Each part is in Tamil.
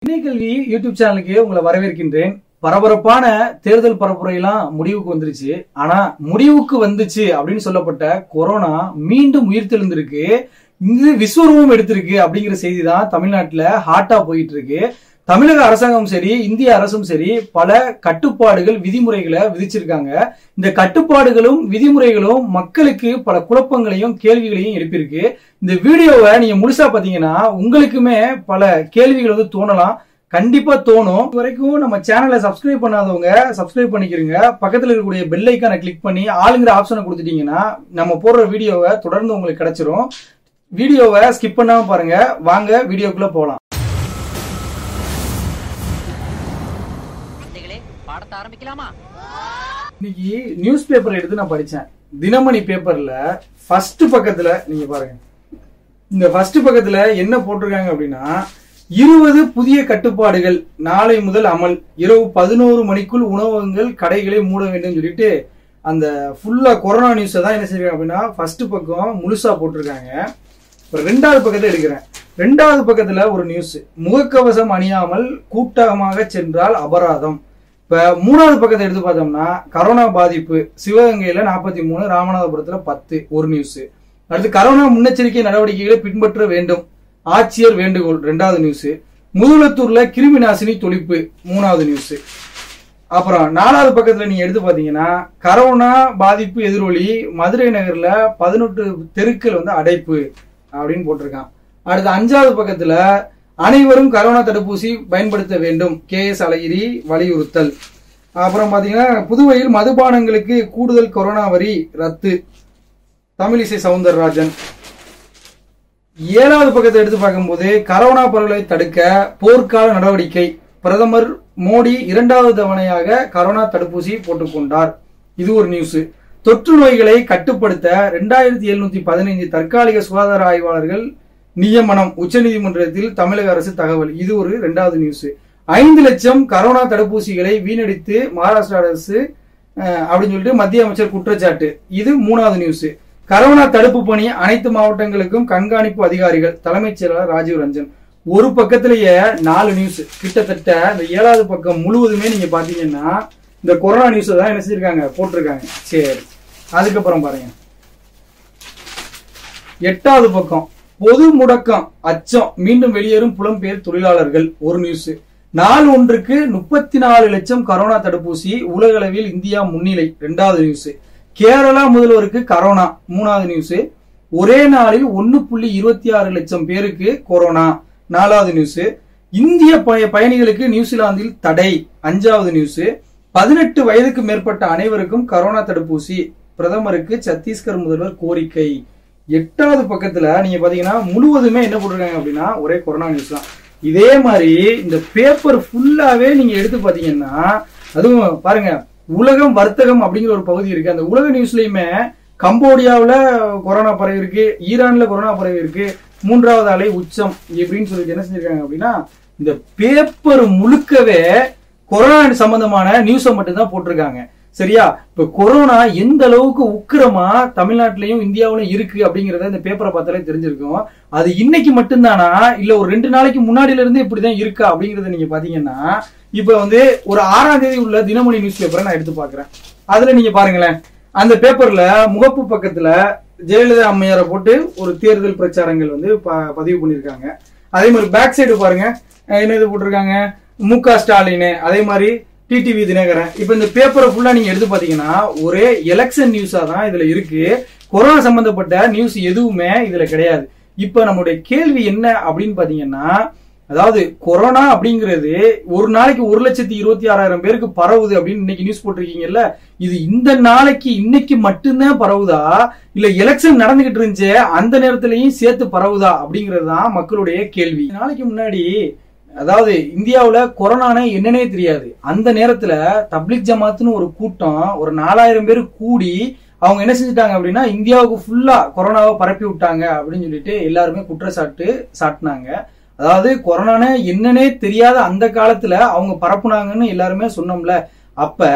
இணையக்கல்வி யூடியூப் சேனலுக்கு உங்களை வரவேற்கின்றேன் பரபரப்பான தேர்தல் பரப்புரையெல்லாம் முடிவுக்கு வந்துருச்சு ஆனா முடிவுக்கு வந்துச்சு அப்படின்னு சொல்லப்பட்ட கொரோனா மீண்டும் உயிர்த்தெழுந்திருக்கு இது விஸ்வரூபம் எடுத்திருக்கு அப்படிங்கிற செய்தி தான் தமிழ்நாட்டுல ஹாட்டா போயிட்டு இருக்கு தமிழக அரசாங்கம் சரி இந்திய அரசும் சரி பல கட்டுப்பாடுகள் விதிமுறைகளை விதிச்சிருக்காங்க இந்த கட்டுப்பாடுகளும் விதிமுறைகளும் மக்களுக்கு பல குழப்பங்களையும் கேள்விகளையும் எழுப்பியிருக்கு இந்த வீடியோவை நீங்க முழுசா பாத்தீங்கன்னா உங்களுக்குமே பல கேள்விகள் வந்து தோணலாம் கண்டிப்பா தோணும் இது வரைக்கும் நம்ம சேனலை சப்ஸ்கிரைப் பண்ணாதவங்க சப்ஸ்கிரைப் பண்ணிக்கிறீங்க பக்கத்துல இருக்கக்கூடிய பெல் ஐக்கானை கிளிக் பண்ணி ஆளுங்கிற ஆப்ஷனை கொடுத்துட்டீங்கன்னா நம்ம போடுற வீடியோவை தொடர்ந்து உங்களுக்கு கிடைச்சிரும் வீடியோவை ஸ்கிப் பண்ணாம பாருங்க வாங்க வீடியோக்குள்ள போலாம் குழந்தைகளே பாடத்தை ஆரம்பிக்கலாமா இன்னைக்கு நியூஸ் பேப்பர் எடுத்து நான் படிச்சேன் தினமணி பேப்பர்ல ஃபர்ஸ்ட் பக்கத்துல நீங்க பாருங்க இந்த ஃபர்ஸ்ட் பக்கத்துல என்ன போட்டிருக்காங்க அப்படின்னா இருபது புதிய கட்டுப்பாடுகள் நாளை முதல் அமல் இரவு பதினோரு மணிக்குள் உணவகங்கள் கடைகளை மூட வேண்டும் சொல்லிட்டு அந்த ஃபுல்லா கொரோனா நியூஸை தான் என்ன செய்றாங்க அப்படின்னா ஃபர்ஸ்ட் பக்கம் முழுசா போட்டிருக்காங்க இப்ப ரெண்டாவது பக்கத்தை எடுக்கிறேன் ரெண்டாவது பக்கத்துல ஒரு நியூஸ் முகக்கவசம் அணியாமல் கூட்டமாக சென்றால் அபராதம் இப்ப மூணாவது பக்கத்தை எடுத்து பார்த்தோம்னா கரோனா பாதிப்பு சிவகங்கையில நாற்பத்தி மூணு ராமநாதபுரத்துல பத்து ஒரு நியூஸ் அடுத்து கரோனா முன்னெச்சரிக்கை நடவடிக்கைகளை பின்பற்ற வேண்டும் ஆட்சியர் வேண்டுகோள் ரெண்டாவது நியூஸ் முதுகுளத்தூர்ல கிருமி நாசினி தொழிப்பு மூணாவது நியூஸ் அப்புறம் நாலாவது பக்கத்துல நீங்க எடுத்து பாத்தீங்கன்னா கரோனா பாதிப்பு எதிரொலி மதுரை நகர்ல பதினெட்டு தெருக்கள் வந்து அடைப்பு அப்படின்னு போட்டிருக்கான் அடுத்து அஞ்சாவது பக்கத்துல அனைவரும் கரோனா தடுப்பூசி பயன்படுத்த வேண்டும் கே எஸ் அழகிரி வலியுறுத்தல் அப்புறம் பாத்தீங்கன்னா புதுவையில் மதுபானங்களுக்கு கூடுதல் கொரோனா வரி ரத்து தமிழிசை சவுந்தரராஜன் ஏழாவது பக்கத்தை எடுத்து பார்க்கும்போது கரோனா பரவலை தடுக்க போர்க்கால நடவடிக்கை பிரதமர் மோடி இரண்டாவது தவணையாக கரோனா தடுப்பூசி போட்டுக்கொண்டார் இது ஒரு நியூஸ் தொற்று நோய்களை கட்டுப்படுத்த ரெண்டாயிரத்தி எழுநூத்தி பதினைந்து தற்காலிக சுகாதார ஆய்வாளர்கள் நியமனம் உச்சநீதிமன்றத்தில் தமிழக அரசு தகவல் இது ஒரு ரெண்டாவது நியூஸ் ஐந்து லட்சம் கரோனா தடுப்பூசிகளை வீணடித்து மகாராஷ்டிரா அரசு அஹ், அப்படின்னு சொல்லிட்டு மத்திய அமைச்சர் குற்றச்சாட்டு இது மூணாவது நியூஸ் கரோனா தடுப்பு பணி அனைத்து மாவட்டங்களுக்கும் கண்காணிப்பு அதிகாரிகள் தலைமைச் செயலாளர் ராஜீவ் ரஞ்சன் ஒரு பக்கத்திலேயே நாலு நியூஸ் கிட்டத்தட்ட இந்த ஏழாவது பக்கம் முழுவதுமே நீங்க பாத்தீங்கன்னா இந்த கொரோனா நியூஸ் தான் என்ன செஞ்சிருக்காங்க போட்டிருக்காங்க சரி அதுக்கப்புறம் பாருங்க எட்டாவது பக்கம் பொது முடக்கம் அச்சம் மீண்டும் வெளியேறும் புலம்பெயர் தொழிலாளர்கள் ஒரு நியூஸ் நாள் ஒன்றுக்கு முப்பத்தி நாலு லட்சம் கரோனா தடுப்பூசி உலகளவில் இந்தியா முன்னிலை ரெண்டாவது நியூஸ் கேரளா முதல்வருக்கு கரோனா மூணாவது நியூஸ் ஒரே நாளில் ஒன்னு புள்ளி இருபத்தி ஆறு லட்சம் பேருக்கு கொரோனா நாலாவது நியூஸ் இந்திய பய- பயணிகளுக்கு நியூசிலாந்தில் தடை அஞ்சாவது நியூஸ் பதினெட்டு வயதுக்கு மேற்பட்ட அனைவருக்கும் கரோனா தடுப்பூசி பிரதமருக்கு சத்தீஸ்கர் முதல்வர் கோரிக்கை எட்டாவது பக்கத்துல நீங்க பாத்தீங்கன்னா முழுவதுமே என்ன போட்டிருக்காங்க அப்படின்னா ஒரே கொரோனா நியூஸ் தான் இதே மாதிரி இந்த பேப்பர் ஃபுல்லாவே நீங்க எடுத்து பாத்தீங்கன்னா அதுவும் பாருங்க உலகம் வர்த்தகம் அப்படிங்கிற ஒரு பகுதி இருக்கு அந்த உலக நியூஸ்லயுமே கம்போடியாவுல கொரோனா பரவி இருக்கு ஈரான்ல கொரோனா பரவி இருக்கு மூன்றாவது அலை உச்சம் இப்படின்னு சொல்லிட்டு என்ன செஞ்சிருக்காங்க அப்படின்னா இந்த பேப்பர் முழுக்கவே கொரோனா சம்பந்தமான நியூஸை மட்டும்தான் போட்டிருக்காங்க சரியா இப்ப கொரோனா எந்த அளவுக்கு உக்கிரமா தமிழ்நாட்டிலையும் இந்தியாவிலும் இருக்கு அப்படிங்கறத இந்த பேப்பரை பார்த்தாலே தெரிஞ்சிருக்கும் அது இன்னைக்கு மட்டும்தானா இல்ல ஒரு ரெண்டு நாளைக்கு முன்னாடில இருந்து இப்படிதான் இருக்கா அப்படிங்கறத நீங்க பாத்தீங்கன்னா இப்ப வந்து ஒரு ஆறாம் தேதி உள்ள தினமணி நியூஸ் பேப்பரை நான் எடுத்து பாக்குறேன் அதுல நீங்க பாருங்களேன் அந்த பேப்பர்ல முகப்பு பக்கத்துல ஜெயலலிதா அம்மையாரை போட்டு ஒரு தேர்தல் பிரச்சாரங்கள் வந்து ப- பதிவு பண்ணிருக்காங்க அதே மாதிரி பேக் சைடு பாருங்க அஹ் என்ன இது போட்டிருக்காங்க மு க ஸ்டாலின் அதே மாதிரி டிடிவி தினகரன் இப்ப இந்த பேப்பரை ஃபுல்லா நீங்க எடுத்து பாத்தீங்கன்னா ஒரே எலெக்ஷன் நியூஸா தான் இதுல இருக்கு கொரோனா சம்பந்தப்பட்ட நியூஸ் எதுவுமே இதுல கிடையாது இப்ப நம்மளுடைய கேள்வி என்ன அப்படின்னு பாத்தீங்கன்னா அதாவது கொரோனா அப்படிங்கிறது ஒரு நாளைக்கு ஒரு லட்சத்தி இருபத்தி ஆறாயிரம் பேருக்கு பரவுது அப்படின்னு இன்னைக்கு நியூஸ் போட்டிருக்கீங்கல்ல இது இந்த நாளைக்கு இன்னைக்கு மட்டும்தான் பரவுதா இல்ல எலெக்ஷன் நடந்துகிட்டு இருந்துச்சு அந்த நேரத்திலையும் சேர்த்து பரவுதா அப்படிங்கிறது தான் மக்களுடைய கேள்வி நாளைக்கு முன்னாடி அதாவது இந்தியாவுல கொரோனானா என்னன்னே தெரியாது அந்த நேரத்துல தப்லிக் ஜமாத்னு ஒரு கூட்டம் ஒரு நாலாயிரம் பேர் கூடி அவங்க என்ன செஞ்சுட்டாங்க அப்படின்னா இந்தியாவுக்கு ஃபுல்லா கொரோனாவை பரப்பி விட்டாங்க அப்படின்னு சொல்லிட்டு எல்லாருமே குற்றச்சாட்டு சாட்டினாங்க அதாவது கொரோனான என்னன்னே தெரியாத அந்த காலத்துல அவங்க பரப்புனாங்கன்னு எல்லாருமே சொன்னோம்ல அப்ப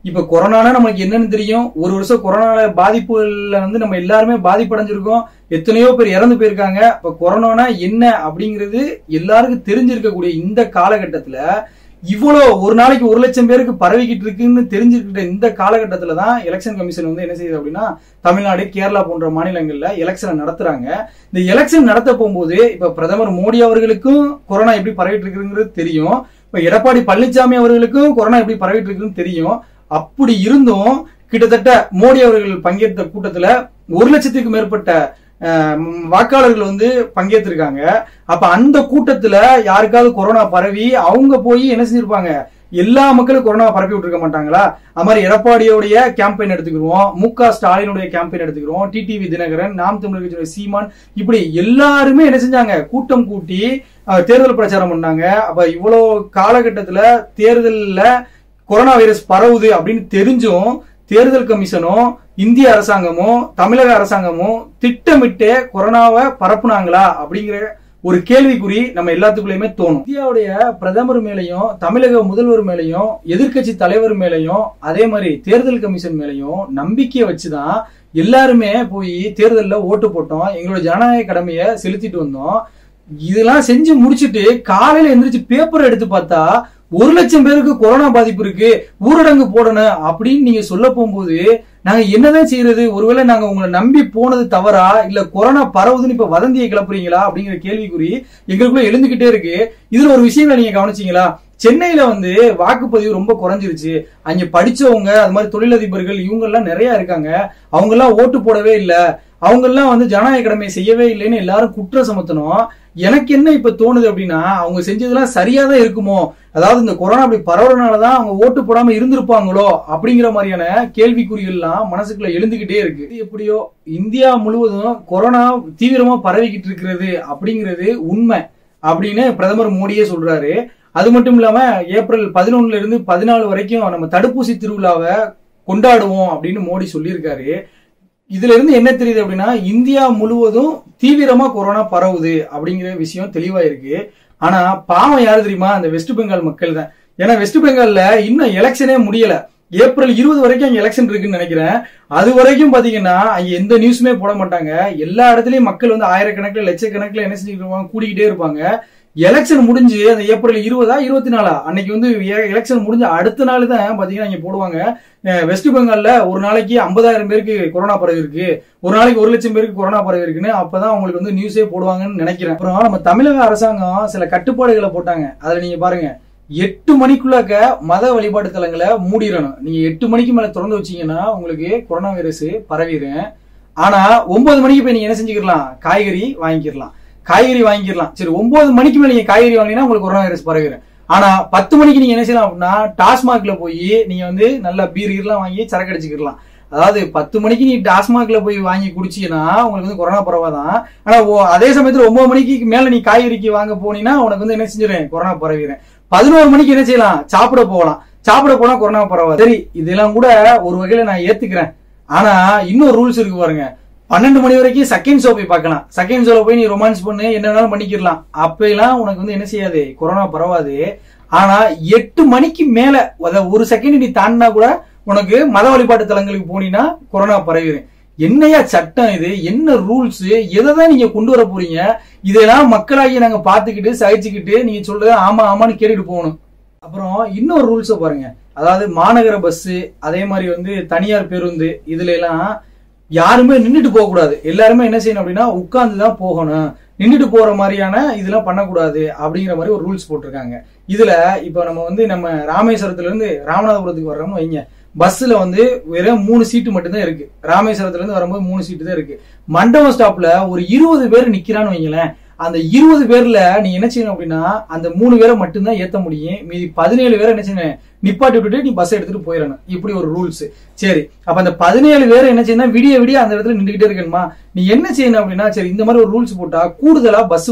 இப்ப கொரோனானா நமக்கு என்னன்னு தெரியும் ஒரு வருஷம் கொரோனால பாதிப்புகள்ல வந்து நம்ம எல்லாருமே பாதிப்படைஞ்சிருக்கோம் எத்தனையோ பேர் இறந்து போயிருக்காங்க இப்ப கொரோனானா என்ன அப்படிங்கிறது எல்லாருக்கும் தெரிஞ்சிருக்கக்கூடிய இந்த காலகட்டத்துல இவ்வளோ ஒரு நாளைக்கு ஒரு லட்சம் பேருக்கு பரவிக்கிட்டு இருக்குன்னு தெரிஞ்சுக்கிட்ட இந்த காலகட்டத்துல தான் எலெக்ஷன் கமிஷன் வந்து என்ன செய்யுது அப்படின்னா தமிழ்நாடு கேரளா போன்ற மாநிலங்கள்ல எலெக்ஷனை நடத்துறாங்க இந்த எலெக்ஷன் நடத்த போகும்போது இப்ப பிரதமர் மோடி அவர்களுக்கும் கொரோனா எப்படி பரவிட்டு இருக்குங்கிறது தெரியும் இப்ப எடப்பாடி பழனிசாமி அவர்களுக்கும் கொரோனா எப்படி பரவிட்டு இருக்குன்னு தெரியும் அப்படி இருந்தும் கிட்டத்தட்ட மோடி அவர்கள் பங்கேற்ற கூட்டத்துல ஒரு லட்சத்துக்கு மேற்பட்ட அஹ், வாக்காளர்கள் வந்து பங்கேற்றிருக்காங்க அப்ப அந்த கூட்டத்துல யாருக்காவது கொரோனா பரவி அவங்க போய் என்ன செஞ்சிருப்பாங்க எல்லா மக்களும் கொரோனா பரப்பி விட்டுருக்க மாட்டாங்களா அது மாதிரி எடப்பாடியோடைய கேம்பெயின் எடுத்துக்கிறோம் மு க ஸ்டாலினுடைய கேம்பெயின் எடுத்துக்கிறோம் டிடிவி தினகரன் நாம் தமிழர் கட்சியுடைய சீமான் இப்படி எல்லாருமே என்ன செஞ்சாங்க கூட்டம் கூட்டி அஹ், தேர்தல் பிரச்சாரம் பண்ணாங்க அப்ப இவ்வளவு காலகட்டத்துல தேர்தல்ல கொரோனா வைரஸ் பரவுது அப்படின்னு தெரிஞ்சும் தேர்தல் கமிஷனும் இந்திய அரசாங்கமும் தமிழக அரசாங்கமும் திட்டமிட்டே கொரோனாவை பரப்புனாங்களா அப்படிங்கிற ஒரு கேள்விக்குறி நம்ம எல்லாத்துக்குள்ளயுமே தோணும் இந்தியாவுடைய பிரதமர் மேலையும் தமிழக முதல்வர் மேலையும் எதிர்க்கட்சி தலைவர் மேலையும் அதே மாதிரி தேர்தல் கமிஷன் மேலையும் நம்பிக்கையை வச்சுதான் எல்லாருமே போய் தேர்தல்ல ஓட்டு போட்டோம் எங்களோட ஜனநாயக கடமையை செலுத்திட்டு வந்தோம் இதெல்லாம் செஞ்சு முடிச்சிட்டு காலையில எந்திரிச்சு பேப்பர் எடுத்து பார்த்தா ஒரு லட்சம் பேருக்கு கொரோனா பாதிப்பு இருக்கு ஊரடங்கு போடணும் அப்படின்னு நீங்க சொல்ல போகும்போது நாங்க என்னதான் செய்யறது ஒருவேளை நாங்க உங்களை நம்பி போனது தவறா இல்ல கொரோனா பரவுதுன்னு இப்ப வதந்தியை கிளப்புறீங்களா அப்படிங்கிற கேள்விக்குறி எங்களுக்குள்ள எழுந்துகிட்டே இருக்கு இதுல ஒரு விஷயங்களை நீங்க கவனிச்சீங்களா சென்னையில வந்து வாக்குப்பதிவு ரொம்ப குறைஞ்சிருச்சு அங்க படிச்சவங்க அது மாதிரி தொழிலதிபர்கள் இவங்க எல்லாம் நிறைய இருக்காங்க அவங்க எல்லாம் ஓட்டு போடவே இல்ல அவங்க எல்லாம் வந்து ஜனநாயக கடமையை செய்யவே இல்லைன்னு எல்லாரும் குற்றம் சுமத்தணும் எனக்கு என்ன இப்ப தோணுது அப்படின்னா அவங்க செஞ்சதெல்லாம் சரியா தான் இருக்குமோ அதாவது இந்த கொரோனா அப்படி பரவுறதுனாலதான் அவங்க ஓட்டு போடாம இருந்திருப்பாங்களோ அப்படிங்கிற மாதிரியான கேள்விக்குறிகள்லாம் மனசுக்குள்ள எழுந்துகிட்டே இருக்கு இது எப்படியோ இந்தியா முழுவதும் கொரோனா தீவிரமா பரவிக்கிட்டு இருக்கிறது அப்படிங்கிறது உண்மை அப்படின்னு பிரதமர் மோடியே சொல்றாரு அது மட்டும் இல்லாம ஏப்ரல் பதினொன்னுல இருந்து பதினாலு வரைக்கும் நம்ம தடுப்பூசி திருவிழாவை கொண்டாடுவோம் அப்படின்னு மோடி சொல்லியிருக்காரு இதுல இருந்து என்ன தெரியுது அப்படின்னா இந்தியா முழுவதும் தீவிரமா கொரோனா பரவுது அப்படிங்கிற விஷயம் தெளிவா இருக்கு ஆனா பாவம் யாரு தெரியுமா அந்த வெஸ்ட் பெங்கால் மக்கள் தான் ஏன்னா வெஸ்ட் பெங்கால்ல இன்னும் எலெக்ஷனே முடியல ஏப்ரல் இருபது வரைக்கும் அங்க எலெக்ஷன் இருக்குன்னு நினைக்கிறேன் அது வரைக்கும் பாத்தீங்கன்னா அங்க எந்த நியூஸுமே போட மாட்டாங்க எல்லா இடத்துலயும் மக்கள் வந்து ஆயிரக்கணக்கில் லட்சக்கணக்கில் என்ன செஞ்சுட்டு இருப்பாங்க கூடிக்கிட்டே இருப்பாங்க எலெக்ஷன் முடிஞ்சு அந்த ஏப்ரல் இருபதா இருபத்தி நாலா அன்னைக்கு வந்து எலெக்ஷன் முடிஞ்ச அடுத்த நாள் தான் பாத்தீங்கன்னா இங்க போடுவாங்க அஹ் வெஸ்ட் பெங்கால்ல ஒரு நாளைக்கு ஐம்பதாயிரம் பேருக்கு கொரோனா பரவி இருக்கு ஒரு நாளைக்கு ஒரு லட்சம் பேருக்கு கொரோனா பரவி இருக்குன்னு அப்பதான் அவங்களுக்கு வந்து நியூஸே போடுவாங்கன்னு நினைக்கிறேன் அப்புறம் நம்ம தமிழக அரசாங்கம் சில கட்டுப்பாடுகளை போட்டாங்க அதுல நீங்க பாருங்க எட்டு மணிக்குள்ளாக்க மத வழிபாட்டு தலங்களை மூடிடணும் நீங்க எட்டு மணிக்கு மேல திறந்து வச்சீங்கன்னா உங்களுக்கு கொரோனா வைரஸ் பரவிடும் ஆனா ஒன்பது மணிக்கு போய் நீங்க என்ன செஞ்சுக்கலாம் காய்கறி வாங்கிக்கிறலாம் காய்கறி வாங்கிக்கலாம் சரி ஒன்பது மணிக்கு மேல நீங்க காய்கறி வாங்கினா உங்களுக்கு கொரோனா வைரஸ் பரவிடும் ஆனா பத்து மணிக்கு நீங்க என்ன செய்யலாம் அப்படின்னா டாஸ்மாக்ல போய் நீங்க வந்து நல்லா பீர் கீர்லாம் வாங்கி சரக்கு அடிச்சுக்கலாம் அதாவது பத்து மணிக்கு நீ டாஸ்மாக்ல போய் வாங்கி குடிச்சீங்கன்னா உங்களுக்கு வந்து கொரோனா பரவாதான் ஆனா ஓ- அதே சமயத்துல ஒன்பது மணிக்கு மேல நீ காய்கறிக்கு வாங்க போனீங்கன்னா உனக்கு வந்து என்ன செஞ்சிடும் கொரோனா பரவிடும் பதினோரு மணிக்கு என்ன செய்யலாம் சாப்பிட போகலாம் சாப்பிட போனா கொரோனா பரவாது சரி இதெல்லாம் கூட ஒரு வகையில நான் ஏத்துக்கிறேன் ஆனா இன்னொரு ரூல்ஸ் இருக்கு பாருங்க பன்னெண்டு மணி வரைக்கும் செகண்ட் ஷோ போய் பார்க்கலாம் செகண்ட் ஷோல போய் நீ ரொமான்ஸ் பண்ணு என்ன வேணாலும் பண்ணிக்கலாம் அப்ப எல்லாம் உனக்கு வந்து என்ன செய்யாது கொரோனா பரவாது ஆனா எட்டு மணிக்கு மேல அதாவது ஒரு செகண்ட் நீ தாண்டினா கூட உனக்கு மத வழிபாட்டு தலங்களுக்கு போனீங்கன்னா கொரோனா பரவிடும் என்னையா சட்டம் இது என்ன ரூல்ஸ் எதை தான் நீங்க கொண்டு வர போறீங்க இதெல்லாம் மக்களாகி நாங்க பாத்துக்கிட்டு சகிச்சுக்கிட்டு நீங்க சொல்றது ஆமா ஆமான்னு கேட்டுட்டு போகணும் அப்புறம் இன்னொரு ரூல்ஸை பாருங்க அதாவது மாநகர பஸ் அதே மாதிரி வந்து தனியார் பேருந்து இதுல எல்லாம் யாருமே நின்றுட்டு போக கூடாது எல்லாருமே என்ன செய்யணும் அப்படின்னா உட்கார்ந்து தான் போகணும் நின்றுட்டு போற மாதிரியான இதெல்லாம் பண்ணக்கூடாது அப்படிங்கிற மாதிரி ஒரு ரூல்ஸ் போட்டிருக்காங்க இதுல இப்ப நம்ம வந்து நம்ம ராமேஸ்வரத்துல இருந்து ராமநாதபுரத்துக்கு வர்றோம்னு வைங்க பஸ்ல வந்து வெறும் மூணு சீட்டு மட்டும்தான் இருக்கு ராமேஸ்வரத்துல இருந்து வரும்போது மூணு சீட்டு தான் இருக்கு மண்டபம் ஸ்டாப்ல ஒரு இருபது பேர் நிக்கிறான்னு வைங்களேன் அந்த இருபது பேர்ல நீ என்ன செய்யணும் அப்படின்னா அந்த மூணு பேரை மட்டும்தான் ஏத்த முடியும் மீதி பதினேழு பேரை என்ன செய்யணும் நிப்பாட்டி விட்டுட்டு நீ பஸ் எடுத்துட்டு போயிடணும் இப்படி ஒரு ரூல்ஸ் சரி அப்ப அந்த பதினேழு பேரை என்ன செய்யணும் விடிய விடிய அந்த இடத்துல நின்றுகிட்டே இருக்கணுமா நீ என்ன செய்யணும் அப்படின்னா சரி இந்த மாதிரி ஒரு ரூல்ஸ் போட்டா கூடுதலா பஸ் விடணும்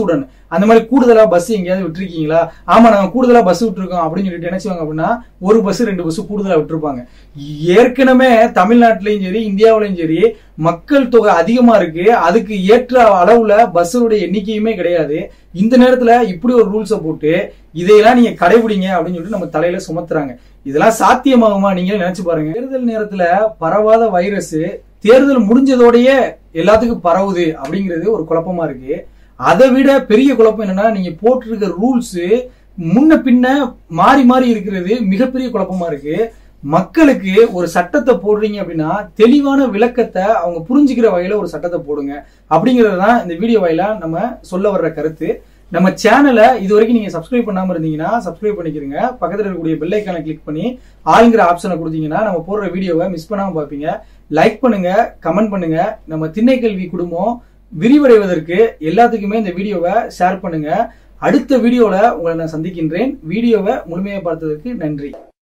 அந்த மாதிரி கூடுதலா பஸ் எங்கேயாவது விட்டுருக்கீங்களா ஆமா நாங்க கூடுதலா பஸ் விட்டுருக்கோம் அப்படின்னு சொல்லிட்டு என்ன செய்வாங்க அப்படின்னா ஒரு பஸ் ரெண்டு பஸ் கூடுதலா விட்டுருப்பாங்க ஏற்கனவே தமிழ்நாட்டிலையும் சரி இந்தியாவிலையும் சரி மக்கள் தொகை அதிகமா இருக்கு அதுக்கு ஏற்ற அளவுல பஸ்ஸுடைய எண்ணிக்கையுமே கிடையாது இந்த நேரத்துல இப்படி ஒரு ரூல்ஸை போட்டு இதையெல்லாம் நீங்க கடைபிடிங்க அப்படின்னு சொல்லிட்டு நம்ம தலையில சுமத்துறாங்க இதெல்லாம் சாத்தியமாகுமா நீங்க நினைச்சு பாருங்க தேர்தல் நேரத்துல பரவாத வைரஸ் தேர்தல் முடிஞ்சதோடயே எல்லாத்துக்கும் பரவுது அப்படிங்கிறது ஒரு குழப்பமா இருக்கு அதை விட பெரிய குழப்பம் என்னன்னா நீங்க போட்டிருக்க ரூல்ஸ் முன்ன பின்ன மாறி மாறி இருக்கிறது மிகப்பெரிய குழப்பமா இருக்கு மக்களுக்கு ஒரு சட்டத்தை போடுறீங்க அப்படின்னா தெளிவான விளக்கத்தை அவங்க புரிஞ்சுக்கிற வகையில ஒரு சட்டத்தை போடுங்க அப்படிங்கிறது தான் இந்த வீடியோ வாயிலா நம்ம சொல்ல வர்ற கருத்து நம்ம சேனலை இது வரைக்கும் நீங்க சப்ஸ்கிரைப் பண்ணாம இருந்தீங்கன்னா சப்ஸ்கிரைப் பண்ணிக்கிறீங்க பக்கத்துல இருக்கக்கூடிய பெல் ஐக்கானை கிளிக் பண்ணி ஆளுங்கிற ஆப்ஷனை கொடுத்தீங்கன்னா நம்ம போடுற வீடியோவை மிஸ் பண்ணாம பார்ப்பீங்க லைக் பண்ணுங்க கமெண்ட் பண்ணுங்க நம்ம திண்ணை கல்வி குடும்பம் விரிவடைவதற்கு எல்லாத்துக்குமே இந்த வீடியோவை ஷேர் பண்ணுங்க அடுத்த வீடியோல உங்களை நான் சந்திக்கின்றேன் வீடியோவை முழுமையாக பார்த்ததற்கு நன்றி